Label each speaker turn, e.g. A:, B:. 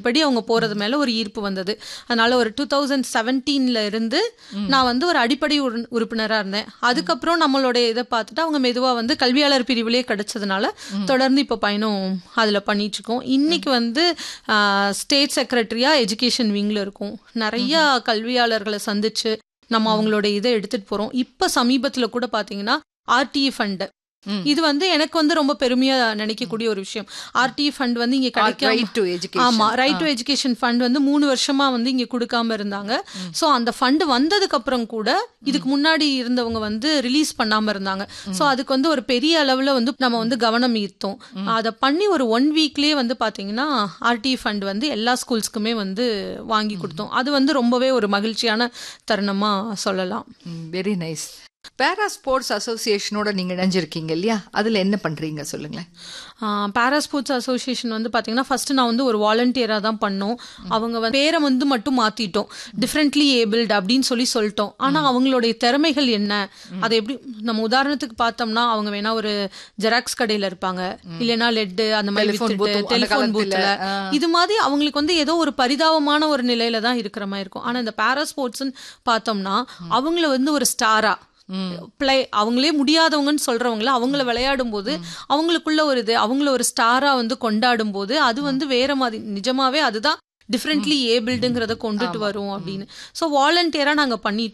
A: அதுபடி அவங்க போறது மேல ஒரு ஈர்ப்பு வந்தது அதனால ஒரு டூ தௌசண்ட் செவன்டீன்ல இருந்து நான் வந்து ஒரு அடிப்படை உறு- உறுப்பினரா இருந்தேன் அதுக்கப்புறம் நம்மளுடைய இதை பார்த்துட்டு அவங்க மெதுவா வந்து கல்வியாளர் பிரிவிலே கிடைச்சதுனால தொடர்ந்து இப்போ பயணம் அதுல பண்ணிட்டு இருக்கோம் இன்னைக்கு வந்து ஸ்டேட் செக்ரட்டரியா எஜுகேஷன் விங்ல இருக்கும் நிறைய கல்வியாளர்களை சந்திச்சு நம்ம அவங்களோட இதை எடுத்துட்டு போறோம் இப்ப சமீபத்துல கூட பாத்தீங்கன்னா ஆர்டிஇ ஃபண்ட்
B: ம்.
A: இது வந்து எனக்கு வந்து ரொம்ப பெருமையா நினைக்கக்கூடிய ஒரு விஷயம் ஆர்டிஇ ஃபண்ட் வந்து இங்க கிடைக்காம
B: ரைட் டு எஜுகேஷன்
A: ஆமா ரைட் டு எஜுகேஷன் ஃபண்ட் வந்து மூணு வருஷமா வந்து இங்க கொடுக்காம இருந்தாங்க சோ அந்த ஃபண்ட் வந்ததுக்கு அப்புறம் கூட இதுக்கு முன்னாடி இருந்தவங்க வந்து ரிலீஸ் பண்ணாம இருந்தாங்க சோ அதுக்கு வந்து ஒரு பெரிய அளவுல வந்து நம்ம வந்து கவனம் ஈர்த்தோம் அதை பண்ணி ஒரு ஒன் வீக்லயே வந்து பாத்தீங்கன்னா ஆர்டி ஃபண்ட் வந்து எல்லா ஸ்கூல்ஸ்க்குமே வந்து வாங்கி கொடுத்தோம் அது வந்து ரொம்பவே ஒரு மகிழ்ச்சியான தருணமா சொல்லலாம்
B: வெரி நைஸ் பேரா ஸ்போர்ட்ஸ் அசோசியேஷனோட நீங்க இணைஞ்சிருக்கீங்க இல்லையா அதுல என்ன பண்றீங்க சொல்லுங்களேன்
A: பாரா ஸ்போர்ட்ஸ் அசோசியேஷன் வந்து பார்த்தீங்கன்னா ஃபர்ஸ்ட் நான் வந்து ஒரு வாலண்டியராக தான் பண்ணோம் அவங்க வந்து பேரை வந்து மட்டும் மாற்றிட்டோம் டிஃப்ரெண்ட்லி ஏபிள்டு அப்படின்னு சொல்லி சொல்லிட்டோம் ஆனால் அவங்களுடைய திறமைகள் என்ன அதை எப்படி நம்ம உதாரணத்துக்கு பார்த்தோம்னா அவங்க வேணா ஒரு ஜெராக்ஸ் கடையில் இருப்பாங்க இல்லைன்னா லெட்டு அந்த மாதிரி
B: Telephone booth,
A: வித்துட்டு
B: அந்த
A: டெலிஃபோன்
B: காலத்துல,
A: பூத்தில்
B: ஆ.
A: இது மாதிரி அவங்களுக்கு வந்து ஏதோ ஒரு பரிதாபமான ஒரு நிலையில தான் இருக்கிற மாதிரி இருக்கும் ஆனால் இந்த பாரா ஸ்போர்ட்ஸ்னு பார்த்தோம்னா அவங்கள வந்து ஒரு ஸ்டாரா பிளே அவங்களே முடியாதவங்கன்னு சொல்றவங்கள அவங்கள விளையாடும் போது அவங்களுக்குள்ள ஒரு இது அவங்கள ஒரு ஸ்டாரா வந்து கொண்டாடும் போது அது வந்து வேற மாதிரி நிஜமாவே அதுதான் டிஃப்ரெண்ட்லி ஏபிள்டுங்கிறத கொண்டுட்டு வரும் அப்படின்னு ஸோ வாலண்டியரா நாங்க பண்ணிட்டு